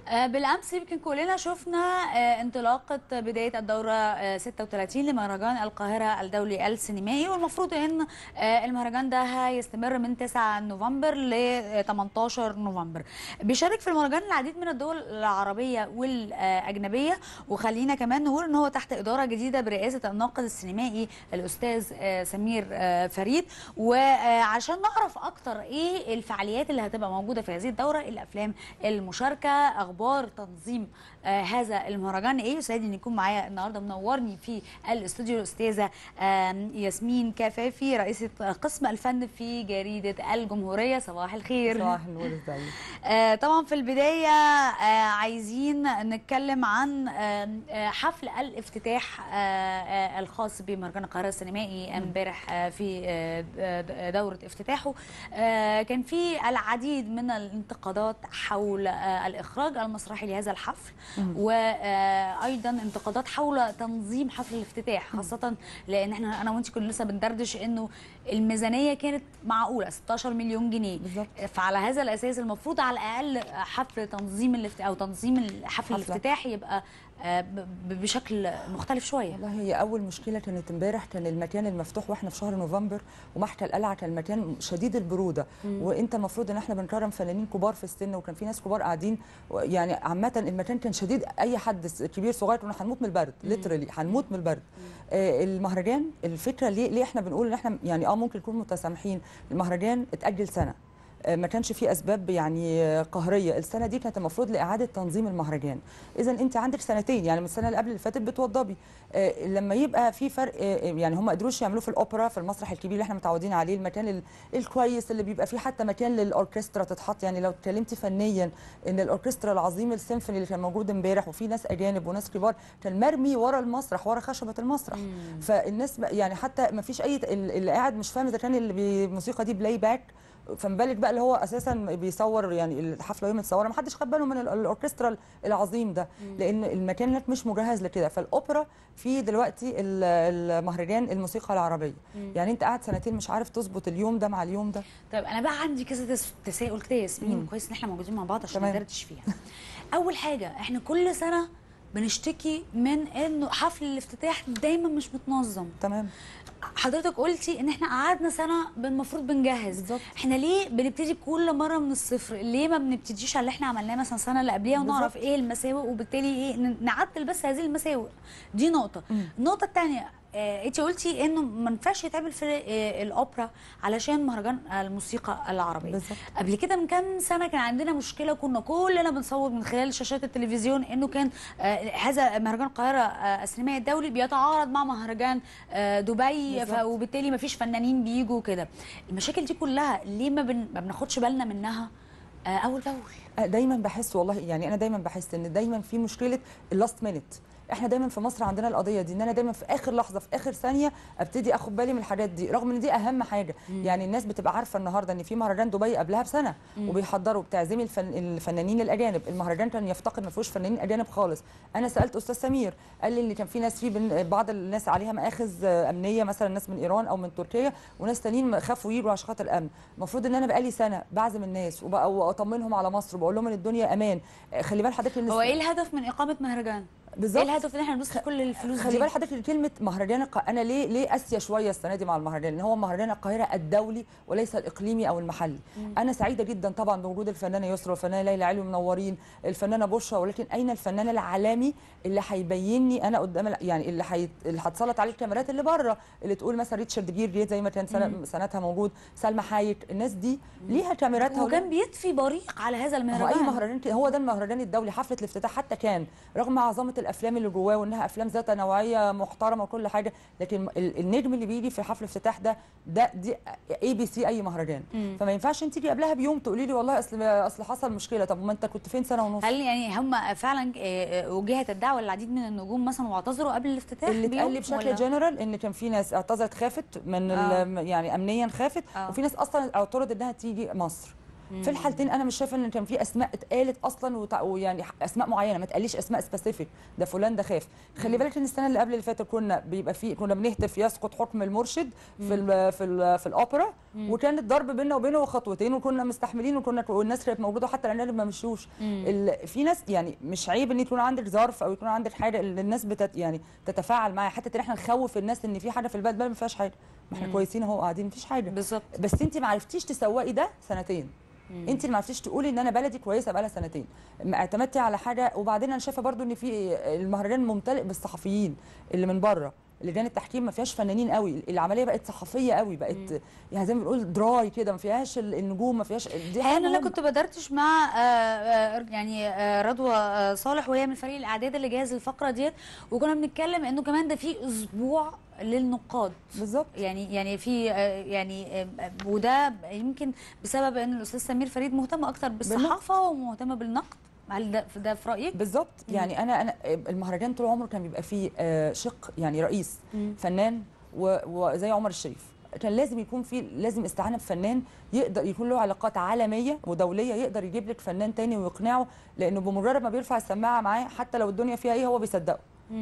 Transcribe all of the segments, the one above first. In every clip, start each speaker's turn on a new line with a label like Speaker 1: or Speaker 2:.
Speaker 1: آه، بالامس يمكن كلنا شفنا آه، انطلاقه بدايه الدوره آه، 36 لمهرجان القاهره الدولي السينمائي والمفروض ان آه، المهرجان ده هيستمر من 9 نوفمبر ل 18 نوفمبر بيشارك في المهرجان العديد من الدول العربيه والاجنبيه وخلينا كمان نقول ان هو تحت اداره جديده برئاسه الناقد السينمائي الاستاذ آه، سمير آه، فريد وعشان نعرف اكتر ايه الفعاليات اللي هتبقى موجوده في هذه الدوره الافلام المشاركه اخبار تنظيم آه، هذا المهرجان ايه يسعدني ان يكون معايا النهارده منورني في الاستوديو الاستاذه آم، ياسمين كفافي رئيسه قسم الفن في جريده الجمهوريه صباح الخير
Speaker 2: صباح النور ازيك
Speaker 1: آه، طبعا في البداية آه، عايزين نتكلم عن آه، آه، حفل الافتتاح آه، آه، الخاص بمهرجان القاهرة السينمائي امبارح آه، في آه، آه، دورة افتتاحه آه، كان في العديد من الانتقادات حول آه، الإخراج المسرحي لهذا الحفل وأيضا انتقادات حول تنظيم حفل الافتتاح خاصة لأن احنا أنا وأنت كنا لسه بندردش إنه الميزانية كانت معقولة 16 مليون جنيه
Speaker 2: بالظبط.
Speaker 1: فعلى هذا الاساس المفروض على الاقل حفل تنظيم الافت... او تنظيم حفل
Speaker 2: حفلة.
Speaker 1: الافتتاح يبقى آه، ب- ب- بشكل مختلف شويه
Speaker 2: والله هي اول مشكله كانت امبارح كان المكان المفتوح واحنا في شهر نوفمبر ومحتى القلعه كان المكان شديد البروده وانت المفروض ان احنا بنكرم فنانين كبار في السن وكان في ناس كبار قاعدين و- يعني عامه المكان كان شديد اي حد س- كبير صغير كنا هنموت من البرد ليترالي هنموت من البرد آه المهرجان الفكره ليه ليه احنا بنقول ان احنا يعني اه ممكن نكون متسامحين المهرجان اتاجل سنه آه، ما كانش فيه اسباب يعني آه، قهريه السنه دي كانت المفروض لاعاده تنظيم المهرجان اذا انت عندك سنتين يعني من السنه اللي قبل اللي فاتت بتوضبي آه، لما يبقى في فرق آه، يعني هم ما قدروش يعملوه في الاوبرا في المسرح الكبير اللي احنا متعودين عليه المكان ال- الكويس اللي بيبقى فيه حتى مكان للاوركسترا تتحط يعني لو اتكلمتي فنيا ان الاوركسترا العظيم السيمفوني اللي كان موجود امبارح وفي ناس اجانب وناس كبار كان مرمي ورا المسرح ورا خشبه المسرح فالناس بقى- يعني حتى ما فيش اي اللي قاعد مش فاهم اذا كان اللي بي- الموسيقى دي بلاي باك فما بالك بقى اللي هو اساسا بيصور يعني الحفله يوم متصوره ما حدش خد باله من ال- الاوركسترا العظيم ده لان المكان هناك مش مجهز لكده فالاوبرا في دلوقتي ال- المهرجان الموسيقى العربيه يعني انت قاعد سنتين مش عارف تظبط اليوم ده مع اليوم ده
Speaker 1: طيب انا بقى عندي كذا تس- تساؤل كده يا ياسمين كويس ان احنا موجودين مع بعض عشان
Speaker 2: تمام.
Speaker 1: ندردش فيها اول حاجه احنا كل سنه بنشتكي من انه حفل الافتتاح دايما مش متنظم
Speaker 2: تمام
Speaker 1: حضرتك قلتي ان احنا قعدنا سنه المفروض بنجهز
Speaker 2: بالظبط.
Speaker 1: احنا ليه بنبتدي كل مره من الصفر ليه ما بنبتديش على اللي احنا عملناه مثلا السنه اللي قبليها ونعرف
Speaker 2: بالظبط.
Speaker 1: ايه المساوئ وبالتالي ايه ن- نعدل بس هذه المساوئ دي نقطه النقطه الثانيه انت قلتي انه ما ينفعش يتعمل في آه، الاوبرا علشان مهرجان الموسيقى العربيه
Speaker 2: بالظبط.
Speaker 1: قبل كده من كام سنه كان عندنا مشكله كنا كلنا بنصور من خلال شاشات التلفزيون انه كان آه، هذا مهرجان القاهره آه، السينمائي الدولي بيتعارض مع مهرجان آه، دبي ف-
Speaker 2: بالظبط.
Speaker 1: وبالتالي ما فيش فنانين بيجوا كده المشاكل دي كلها ليه ما, بن... ما بناخدش بالنا منها آه، اول باول
Speaker 2: أنا دايما بحس والله يعني انا دايما بحس ان دايما في مشكله اللاست مينيت احنا دايما في مصر عندنا القضيه دي ان انا دايما في اخر لحظه في اخر ثانيه ابتدي اخد بالي من الحاجات دي رغم ان دي اهم حاجه يعني الناس بتبقى عارفه النهارده ان في مهرجان دبي قبلها بسنه وبيحضروا بتعزمي الفن الفنانين الاجانب المهرجان كان يفتقد ما فيهوش فنانين اجانب خالص انا سالت استاذ سمير قال لي ان كان في ناس في بن- بعض الناس عليها مآخذ امنيه مثلا ناس من ايران او من تركيا وناس تانيين خافوا يجوا عشان خاطر الامن المفروض ان انا بقالي سنه بعزم الناس وبقى- واطمنهم على مصر وبقول لهم ان الدنيا امان خلي بال حضرتك ان
Speaker 1: هو ايه الهدف من اقامه مهرجان
Speaker 2: بالظبط.
Speaker 1: ايه الهدف ان احنا نصرف كل الفلوس
Speaker 2: خلي
Speaker 1: دي
Speaker 2: بال حضرتك إن كلمه مهرجان الق... انا ليه ليه قاسيه شويه السنه دي مع المهرجان لان هو مهرجان القاهره الدولي وليس الاقليمي او المحلي انا سعيده جدا طبعا بوجود الفنانه يسرا والفنانه ليلى علوي منورين الفنانه بشرى ولكن اين الفنان العالمي اللي هيبيني انا قدام ال- يعني اللي حي... اللي هتسلط عليه الكاميرات اللي بره اللي تقول مثلا ريتشارد جير زي ما كان سنة... سنتها موجود سلمى حايك الناس دي ليها كاميراتها
Speaker 1: هو
Speaker 2: وليها-
Speaker 1: كان بيطفي بريق على هذا
Speaker 2: هو اي
Speaker 1: المهرجان
Speaker 2: مهرجان كده هو ده المهرجان الدولي حفله الافتتاح حتى كان رغم عظمه الافلام اللي جواه وانها افلام ذات نوعيه محترمه وكل حاجه لكن ال- النجم اللي بيجي في حفل الافتتاح ده ده دي اي بي سي اي مهرجان فما ينفعش انت تيجي قبلها بيوم تقولي لي والله اصل اصل حصل مشكله طب ما انت كنت فين سنه ونص
Speaker 1: هل يعني هم فعلا آه، آه، وجهت الدعوه للعديد من النجوم مثلا واعتذروا قبل الافتتاح
Speaker 2: اللي
Speaker 1: بيوم
Speaker 2: اتقال لي بشكل
Speaker 1: ولا؟
Speaker 2: جنرال ان كان في ناس اعتذرت خافت من
Speaker 1: آه.
Speaker 2: ال- يعني امنيا خافت
Speaker 1: آه.
Speaker 2: وفي ناس اصلا اعترضت انها تيجي مصر في الحالتين انا مش شايفه ان كان في اسماء اتقالت اصلا وتع- ويعني اسماء معينه ما تقاليش اسماء سبيسيفيك ده فلان ده خاف خلي بالك ان السنه اللي قبل اللي فاتت كنا بيبقى في كنا بنهتف يسقط حكم المرشد في ال في ال في الاوبرا وكان الضرب بيننا وبينه خطوتين وكنا مستحملين وكنا والناس كانت موجوده حتى العناد ما مشوش ال- في ناس يعني مش عيب ان يكون عندك ظرف او يكون عندك حاجه اللي الناس بتت يعني تتفاعل معاها حتى ان احنا نخوف الناس ان في حاجه في البلد بل ما فيهاش حاجه ما احنا كويسين اهو قاعدين مفيش حاجه
Speaker 1: بالظبط
Speaker 2: بس انت ما عرفتيش تسوقي ده سنتين انت اللي ما عرفتيش تقولي ان انا بلدي كويسه بقالها سنتين ما اعتمدتي على حاجه وبعدين انا شايفه برضو ان في المهرجان ممتلئ بالصحفيين اللي من بره لجان التحكيم ما فيهاش فنانين قوي العمليه بقت صحفيه قوي بقت يعني زي ما بنقول دراي كده ما فيهاش ال- النجوم ما فيهاش دي حاجه
Speaker 1: انا
Speaker 2: مهمة.
Speaker 1: كنت بدردش مع آه، آه، يعني آه، رضوى آه، صالح وهي من فريق الاعداد اللي جهز الفقره ديت وكنا بنتكلم انه كمان ده في اسبوع للنقاد
Speaker 2: بالظبط
Speaker 1: يعني يعني في آه، يعني آه، وده يمكن بسبب ان الاستاذ سمير فريد مهتم اكتر بالصحافه ومهتم بالنقد هل ده ده في رايك؟
Speaker 2: بالظبط يعني انا انا المهرجان طول عمره كان بيبقى فيه آه، شق يعني رئيس فنان و- وزي عمر الشريف كان لازم يكون في لازم استعانه بفنان يقدر يكون له علاقات عالميه ودوليه يقدر يجيب لك فنان تاني ويقنعه لانه بمجرد ما بيرفع السماعه معاه حتى لو الدنيا فيها ايه هو بيصدقه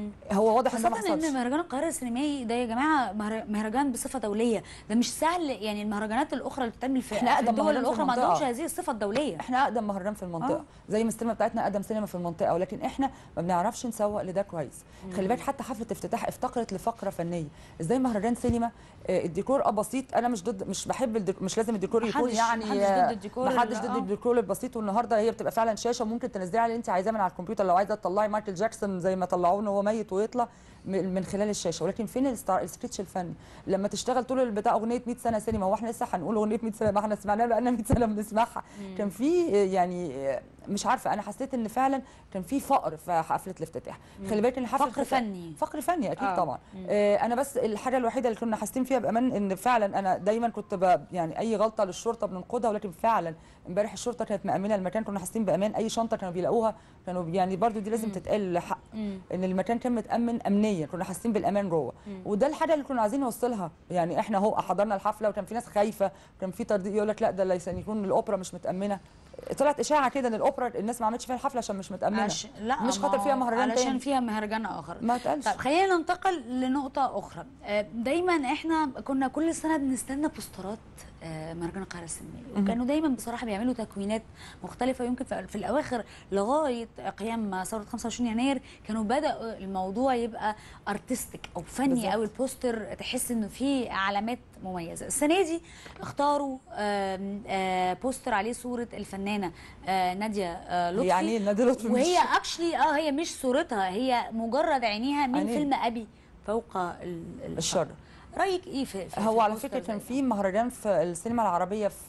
Speaker 2: هو واضح ان ده ما
Speaker 1: خاصة
Speaker 2: حصلش
Speaker 1: ان مهرجان القاهرة السينمائي ده يا جماعة مهر- مهرجان بصفة دولية ده مش سهل يعني المهرجانات الأخرى اللي بتعمل في
Speaker 2: إحنا
Speaker 1: في
Speaker 2: أقدم
Speaker 1: الدول
Speaker 2: مهرجان في
Speaker 1: الأخرى ما
Speaker 2: المنطقة.
Speaker 1: عندهمش هذه الصفة الدولية
Speaker 2: احنا اقدم مهرجان في المنطقه
Speaker 1: آه.
Speaker 2: آه. زي ما السينما بتاعتنا اقدم سينما في المنطقه ولكن احنا ما بنعرفش نسوق لده كويس خلي بالك حتى حفله افتتاح افتقرت لفقره فنيه ازاي مهرجان سينما آه، الديكور اه بسيط انا مش ضد مش بحب الديكور مش لازم الديكور يكون
Speaker 1: محدش-
Speaker 2: يعني
Speaker 1: محدش
Speaker 2: آه،
Speaker 1: ضد الديكور
Speaker 2: محدش
Speaker 1: ال-
Speaker 2: ضد
Speaker 1: آه.
Speaker 2: الديكور البسيط والنهارده هي بتبقى فعلا شاشه ممكن تنزلي على اللي انت عايزاه من على الكمبيوتر لو عايزه تطلعي مايكل جاكسون زي ما طلعوه وهو ميت ويطلع م- من خلال الشاشه ولكن فين الستار السكتش الفني لما تشتغل طول البتاع اغنيه 100 سنه سينما هو احنا لسه هنقول اغنيه 100 سنه ما احنا سمعناها بقالنا 100 سنه بنسمعها كان في يعني مش عارفه انا حسيت ان فعلا كان في فقر في حفله الافتتاح خلي بالك ان حفله
Speaker 1: فقر
Speaker 2: الافتتاح-
Speaker 1: فني.
Speaker 2: فقر فني اكيد
Speaker 1: آه.
Speaker 2: آه. طبعا آه انا بس الحاجه الوحيده اللي كنا حاسين فيها بامان ان فعلا انا دايما كنت ب يعني اي غلطه للشرطه بننقدها ولكن فعلا امبارح الشرطه كانت مامنه المكان كنا حاسين بامان اي شنطه كانوا بيلاقوها كانوا يعني برضو دي لازم تتقال لحق ان المكان كان متامن امنيا كنا حاسين بالامان جوه وده الحاجه اللي كنا عايزين نوصلها يعني احنا اهو حضرنا الحفله وكان في ناس خايفه وكان في ترديد يقول لك لا ده ليس يكون الاوبرا مش متامنه طلعت اشاعه كده ان الاوبرا الناس ما عملتش فيها الحفله عشان مش متامنه
Speaker 1: عش... لا
Speaker 2: مش
Speaker 1: ما
Speaker 2: خاطر
Speaker 1: هو
Speaker 2: فيها مهرجان
Speaker 1: علشان
Speaker 2: تاني.
Speaker 1: فيها مهرجان آخر
Speaker 2: ما اتقالش
Speaker 1: طيب خلينا ننتقل لنقطة أخرى آه، دايما احنا كنا كل سنة بنستنى بوسترات آه، مهرجان القاهرة السينمائي وكانوا دايما بصراحة بيعملوا تكوينات مختلفة يمكن في في الأواخر لغاية قيام ثورة 25 يناير كانوا بدأوا الموضوع يبقى ارتستيك أو فني
Speaker 2: بالظبط.
Speaker 1: أو البوستر تحس إنه فيه علامات مميزة السنة دي اختاروا آم، آه، بوستر عليه صورة الفنانة آه، نادية آه، لطفي
Speaker 2: يعني إيه نادي لطفي مش-
Speaker 1: وهي اكشلي اه هي مش صورتها هي مجرد عينيها من
Speaker 2: عينيها.
Speaker 1: فيلم ابي فوق ال-
Speaker 2: الشر.
Speaker 1: رايك ايه في, في
Speaker 2: هو
Speaker 1: في
Speaker 2: على
Speaker 1: البوستر
Speaker 2: فكره
Speaker 1: ده؟
Speaker 2: كان في مهرجان في السينما العربيه في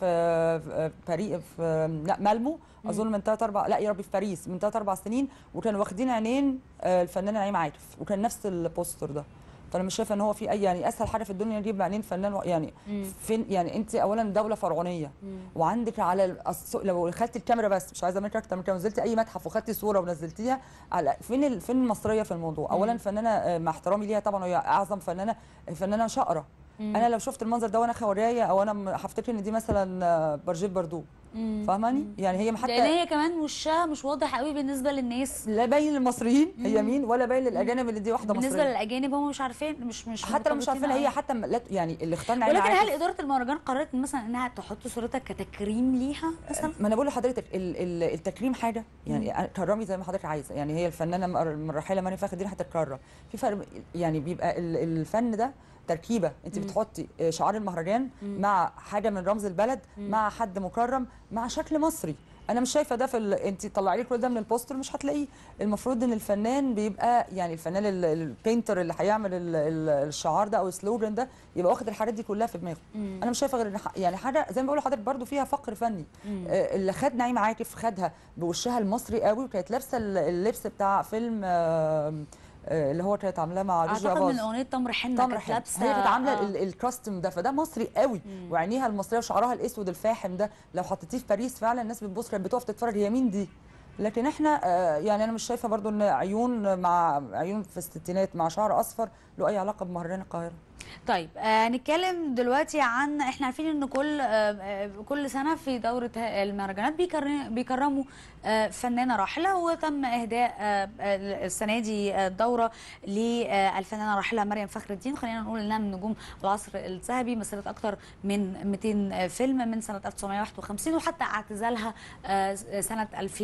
Speaker 2: في باريس في لا مالمو اظن من ثلاث اربع لا يا ربي في باريس من ثلاث اربع سنين وكانوا واخدين عينين آه، الفنانه نعيم عاطف وكان نفس البوستر ده فانا مش شايفه ان هو في اي يعني اسهل حاجه في الدنيا نجيب عينين فنان و- يعني فين يعني انت اولا دوله فرعونيه وعندك على الأص- لو خدتي الكاميرا بس مش عايزه منك اكتر من كده نزلتي اي متحف وخدتي صوره ونزلتيها على فين ال- فين المصريه في الموضوع اولا فنانه آه، مع احترامي ليها طبعا وهي اعظم فنانه فنانه شقره انا لو شفت المنظر ده وانا خورايه او انا م- هفتكر ان دي مثلا آه، برجيت بردو فاهماني يعني هي
Speaker 1: لان
Speaker 2: حتى
Speaker 1: هي كمان وشها مش واضح قوي بالنسبه للناس
Speaker 2: لا باين للمصريين هي مين ولا باين للاجانب اللي دي واحده
Speaker 1: بالنسبه
Speaker 2: مصريه
Speaker 1: للاجانب هم مش عارفين مش مش
Speaker 2: حتى لو مش
Speaker 1: مرتبطين
Speaker 2: عارفين هي
Speaker 1: أوي.
Speaker 2: حتى م- لا يعني اللي اختار نعيم
Speaker 1: ولكن
Speaker 2: عاطف-
Speaker 1: هل اداره المهرجان قررت مثلا انها تحط صورتها كتكريم ليها مثلا
Speaker 2: ما انا بقول لحضرتك ال- ال- التكريم حاجه يعني أنا- كرمي زي ما حضرتك عايزه يعني هي الفنانه مر- الراحله ماني فاخر دي هتتكرم في فرق يعني بيبقى ال- الفن ده تركيبه انت بتحطي شعار المهرجان مع حاجه من رمز البلد مع حد مكرم مع شكل مصري انا مش شايفه ده في ال... انت طلعي لي كل ده من البوستر مش هتلاقيه المفروض ان الفنان بيبقى يعني الفنان ال- البينتر اللي هيعمل ال- ال- الشعار ده او السلوجان ده يبقى واخد الحاجات دي كلها في دماغه انا مش شايفه غير إن ح- يعني حاجه زي ما بقول لحضرتك برضو فيها فقر فني آه، اللي خد نعيم عاكف خدها بوشها المصري قوي وكانت لابسه ال- اللبس بتاع فيلم آه، آه، اللي هو كانت عاملاه مع رشدي
Speaker 1: اعتقد
Speaker 2: أباظ
Speaker 1: من اغنيه تمر حنه
Speaker 2: تمر
Speaker 1: كانت
Speaker 2: حلو
Speaker 1: لابسه
Speaker 2: هي كانت عامله
Speaker 1: آه.
Speaker 2: ال- الكاستم ده فده مصري قوي وعينيها المصريه وشعرها الاسود الفاحم ده لو حطيتيه في باريس فعلا الناس بتبص كانت بتقف تتفرج هي مين دي لكن احنا آه، يعني انا مش شايفه برضو ان عيون مع عيون في الستينات مع شعر اصفر له اي علاقه بمهرجان القاهره
Speaker 1: طيب آه نتكلم دلوقتي عن احنا عارفين ان كل آه آه، كل سنه في دوره ه- المهرجانات بيكر- بيكرموا آه فنانه راحله وتم اهداء آه آه، السنه دي آه، دوره للفنانه الراحله مريم فخر الدين خلينا نقول انها من نجوم العصر الذهبي مثلت اكثر من 200 فيلم من سنه 1951 وحتى اعتزالها آه، سنه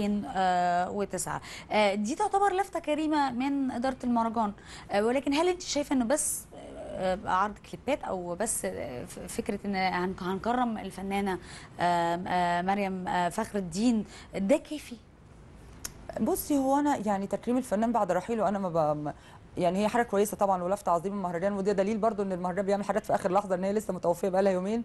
Speaker 1: 2009 آه، دي تعتبر لفته كريمه من اداره المهرجان آه، ولكن هل انت شايفه انه بس آه، عرض كليبات او بس آه، ف- فكره ان هن- هنكرم الفنانه آه، آه، مريم آه، فخر الدين ده كافي
Speaker 2: بصي هو انا يعني تكريم الفنان بعد رحيله انا ما ب... ما- يعني هي حاجه كويسه طبعا ولفته عظيم المهرجان وده دليل برضو ان المهرجان بيعمل حاجات في اخر لحظه ان هي لسه متوفيه بقى لها يومين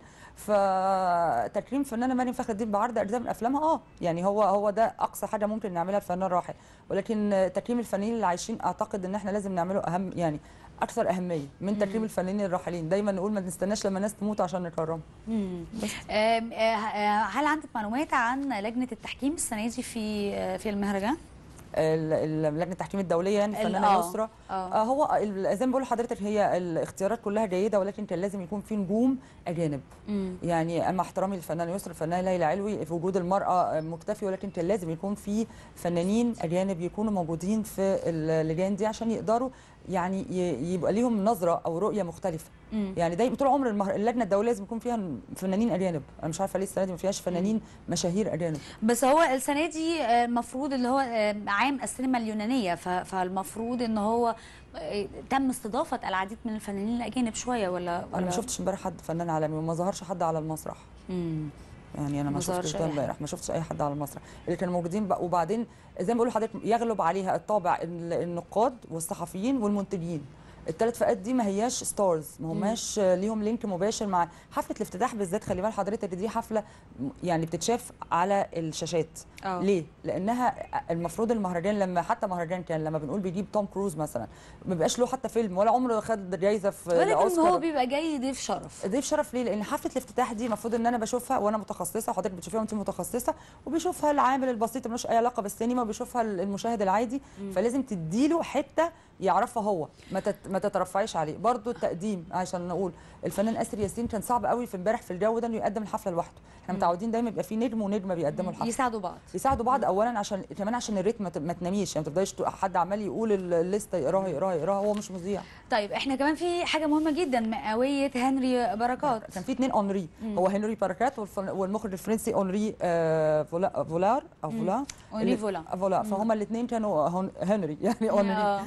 Speaker 2: فتكريم فنانه مريم فخر الدين بعرض اجزاء من افلامها اه يعني هو هو ده اقصى حاجه ممكن نعملها الفنان راحل ولكن تكريم الفنانين اللي عايشين اعتقد ان احنا لازم نعمله اهم يعني اكثر اهميه من تكريم الفنانين الراحلين دايما نقول ما نستناش لما الناس تموت عشان نكرمهم
Speaker 1: مم. آم، آه، آه، هل عندك معلومات عن لجنه التحكيم السنه دي في آه، في المهرجان؟
Speaker 2: ال- ال- لجنه التحكيم الدوليه يعني
Speaker 1: ال-
Speaker 2: الفنانه
Speaker 1: آه،
Speaker 2: يسرا
Speaker 1: آه.
Speaker 2: آه هو ال- زي ما بقول لحضرتك هي الاختيارات كلها جيده ولكن كان لازم يكون في نجوم اجانب
Speaker 1: مم.
Speaker 2: يعني اما احترامي للفنانه يسرا الفنانه ليلى علوي في وجود المراه مكتفي ولكن كان لازم يكون في فنانين اجانب يكونوا موجودين في اللجان دي عشان يقدروا يعني ي- يبقى ليهم نظره او رؤيه مختلفه
Speaker 1: مم.
Speaker 2: يعني دايما طول عمر المهر... اللجنه الدوليه لازم يكون فيها فنانين اجانب انا مش عارفه ليه السنه دي ما فيهاش فنانين مشاهير اجانب
Speaker 1: بس هو السنه دي آه، المفروض اللي هو آه، عام السينما اليونانيه ف- فالمفروض ان هو آه، تم استضافه العديد من الفنانين الاجانب شويه ولا
Speaker 2: انا
Speaker 1: ولا
Speaker 2: ما شفتش امبارح حد فنان عالمي وما ظهرش حد على المسرح
Speaker 1: مم.
Speaker 2: يعني انا
Speaker 1: ما
Speaker 2: ما
Speaker 1: ظهرش
Speaker 2: شفتش
Speaker 1: أي
Speaker 2: ده
Speaker 1: حد.
Speaker 2: امبارح ما شفتش اي حد على المسرح اللي كانوا موجودين بقى وبعدين زي ما بقول لحضرتك يغلب عليها الطابع ال- النقاد والصحفيين والمنتجين الثلاث فئات دي ما هياش ستارز ما هماش ليهم لينك مباشر مع حفله الافتتاح بالذات خلي بال حضرتك دي حفله م- يعني بتتشاف على الشاشات
Speaker 1: آه.
Speaker 2: ليه لانها المفروض المهرجان لما حتى مهرجان كان لما بنقول بيجيب توم كروز مثلا ما بيبقاش له حتى فيلم ولا عمره خد جايزه في
Speaker 1: ولكن
Speaker 2: الأوسكار.
Speaker 1: هو بيبقى جاي ضيف شرف
Speaker 2: ضيف شرف ليه؟ لان حفله الافتتاح دي المفروض ان انا بشوفها وانا متخصصه وحضرتك بتشوفيها وانت متخصصه وبيشوفها العامل البسيط ملوش اي علاقه بالسينما وبيشوفها المشاهد العادي فلازم تديله حته يعرفها هو ما تت... ما تترفعيش عليه برضو التقديم عشان نقول الفنان اسر ياسين كان صعب قوي في امبارح في الجو ده انه يقدم الحفله لوحده احنا متعودين دايما يبقى في نجم ونجمه بيقدموا الحفله
Speaker 1: يساعدوا بعض
Speaker 2: يساعدوا بعض اولا عشان كمان عشان الريتم ما ت- ما تناميش يعني ما تفضليش تو- حد عمال يقول الليسته يقراها يقراها يقراها هو مش مذيع
Speaker 1: طيب احنا كمان في حاجه مهمه جدا مئويه هنري بركات
Speaker 2: كان في اثنين اونري هو هنري باركات والف- والمخرج الفرنسي اونري آه فولا فولار او فولار
Speaker 1: أونري
Speaker 2: اللي-
Speaker 1: فولا.
Speaker 2: آه، فولا فهم الاثنين كانوا هون- هنري يعني اونري
Speaker 1: آه.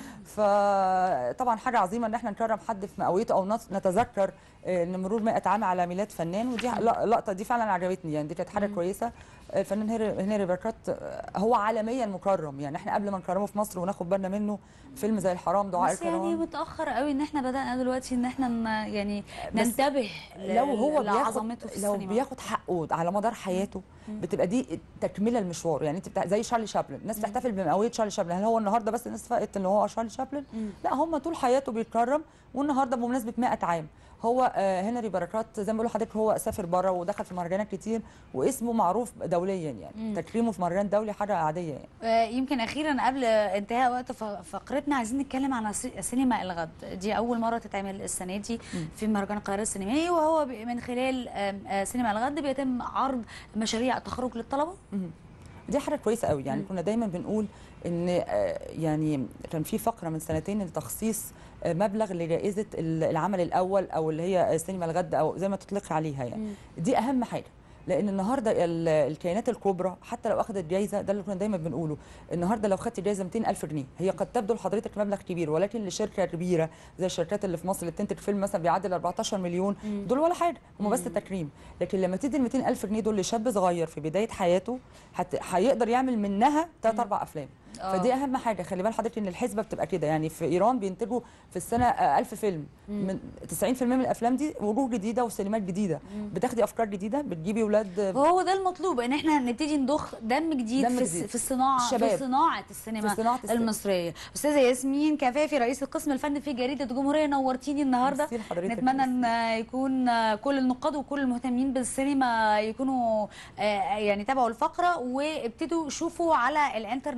Speaker 2: فطبعا حاجه عظيمه ان احنا نكرم حد في مئويته او نت- نتذكر آه، ان مرور 100 عام على ميلاد فنان ودي لا- لقطه دي فعلا عجبتني يعني دي كانت حاجه كويسه الفنان هنري هنري باركات آه، هو عالميا مكرم يعني احنا قبل ما نكرمه في مصر وناخد بالنا منه فيلم زي الحرام دعاء
Speaker 1: بس يعني
Speaker 2: الكرام
Speaker 1: متاخر قوي ان احنا بدانا دلوقتي ان احنا ن- يعني
Speaker 2: بس
Speaker 1: ننتبه
Speaker 2: لو هو
Speaker 1: لعظمته
Speaker 2: بياخد
Speaker 1: في
Speaker 2: لو
Speaker 1: السينما
Speaker 2: بياخد حقه على مدار حياته بتبقى دي تكمله المشوار يعني انت بتاع زي شارلي شابلن الناس بتحتفل بمئويه شارلي شابلن هل هو النهارده بس الناس فاقت ان هو شارلي شابلن لا هم طول حياته بيتكرم والنهارده بمناسبه 100 عام هو آه، هنري بركات زي ما بقول لحضرتك هو سافر بره ودخل في مهرجانات كتير واسمه معروف دوليا يعني تكريمه في مهرجان دولي حاجه عاديه يعني
Speaker 1: آه، يمكن اخيرا قبل انتهاء وقت ف- فقرتنا عايزين نتكلم عن سي- سينما الغد دي اول مره تتعمل السنه دي في مهرجان القاهره السينمائي وهو ب- من خلال آم، آه، سينما الغد بيتم عرض مشاريع التخرج للطلبه
Speaker 2: دي حاجه كويسه قوي يعني كنا دايما بنقول ان آه، يعني كان في فقره من سنتين لتخصيص آه، مبلغ لجائزه ال- العمل الاول او اللي هي سينما الغد او زي ما تطلق عليها يعني دي اهم حاجه لان النهارده ال- الكيانات الكبرى حتى لو اخذت جايزه ده اللي كنا دايما بنقوله النهارده لو خدت جايزه 200000 جنيه هي قد تبدو لحضرتك مبلغ كبير ولكن لشركه كبيره زي الشركات اللي في مصر اللي بتنتج فيلم مثلا بيعدي ال 14 مليون دول ولا حاجه هم بس تكريم لكن لما تدي ال 200000 جنيه دول لشاب صغير في بدايه حياته هت... هيقدر يعمل منها ثلاث اربع افلام
Speaker 1: آه.
Speaker 2: فدي اهم حاجه خلي بال حضرتك ان الحسبه بتبقى كده يعني في ايران بينتجوا في السنه آه، 1000 فيلم من 90% من الافلام دي وجوه جديده وسينمات جديده بتاخدي افكار جديده بتجيبي اولاد
Speaker 1: وهو ده المطلوب ان احنا نبتدي نضخ دم جديد,
Speaker 2: دم
Speaker 1: في, الس-
Speaker 2: جديد.
Speaker 1: في الصناعه
Speaker 2: الشباب.
Speaker 1: في صناعه السينما
Speaker 2: في صناعة السينما.
Speaker 1: المصريه استاذه ياسمين كفافي رئيس القسم الفني في جريده الجمهوريه نورتيني النهارده
Speaker 2: ميرسي لحضرتك.
Speaker 1: نتمنى ان يكون كل النقاد وكل المهتمين بالسينما يكونوا آه، يعني تابعوا الفقره وابتدوا شوفوا على الانترنت مواعيد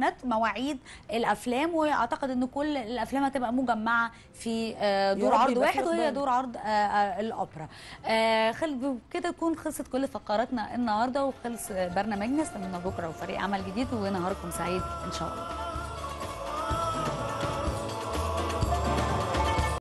Speaker 1: مواعيد الافلام واعتقد ان كل الافلام هتبقى مجمعه في آه، دور
Speaker 2: رب
Speaker 1: عرض
Speaker 2: يبقى
Speaker 1: واحد
Speaker 2: في
Speaker 1: وهي
Speaker 2: إقبال.
Speaker 1: دور عرض آه، آه، الاوبرا آه، خل كده تكون خلصت كل فقراتنا النهارده وخلص آه، برنامجنا استنونا بكره وفريق عمل جديد ونهاركم سعيد ان شاء الله